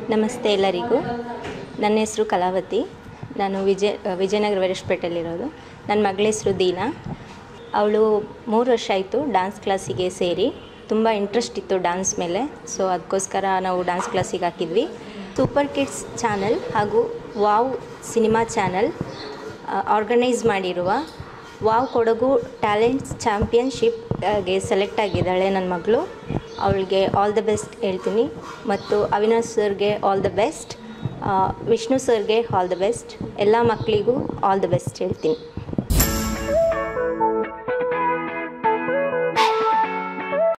ನಮಸ್ತೆ ಎಲ್ಲರಿಗೂ ನನ್ನ ಹೆಸರು ಕಲಾವತಿ ನಾನು ವಿಜಯ ವಿಜಯನಗರ ವೀರಶಪೇಟೆಯಲ್ಲಿರೋದು ನನ್ನ ಮಗಳ ಹೆಸರು ದೀನಾ ಅವಳು ಮೂರು ವರ್ಷ ಆಯಿತು ಡ್ಯಾನ್ಸ್ ಕ್ಲಾಸಿಗೆ ಸೇರಿ ತುಂಬ ಇಂಟ್ರೆಸ್ಟ್ ಇತ್ತು ಡ್ಯಾನ್ಸ್ ಮೇಲೆ ಸೊ ಅದಕ್ಕೋಸ್ಕರ ನಾವು ಡ್ಯಾನ್ಸ್ ಕ್ಲಾಸಿಗೆ ಹಾಕಿದ್ವಿ ಸೂಪರ್ ಕಿಡ್ಸ್ ಚಾನಲ್ ಹಾಗೂ ವಾವ್ ಸಿನಿಮಾ ಚಾನಲ್ ಆರ್ಗನೈಸ್ ಮಾಡಿರುವ ವಾವ್ ಕೊಡಗು ಟ್ಯಾಲೆಂಟ್ಸ್ ಚಾಂಪಿಯನ್ಶಿಪ್ಗೆ ಸೆಲೆಕ್ಟ್ ಆಗಿದ್ದಾಳೆ ನನ್ನ ಮಗಳು ಅವಳಿಗೆ ಆಲ್ ದ ಬೆಸ್ಟ್ ಹೇಳ್ತೀನಿ ಮತ್ತು ಅವಿನಾಶ್ ಸರ್ಗೆ ಆಲ್ ದ ಬೆಸ್ಟ್ ವಿಷ್ಣು ಸರ್ಗೆ ಆಲ್ ದ ಬೆಸ್ಟ್ ಎಲ್ಲ ಮಕ್ಕಳಿಗೂ ಆಲ್ ದ ಬೆಸ್ಟ್ ಹೇಳ್ತೀನಿ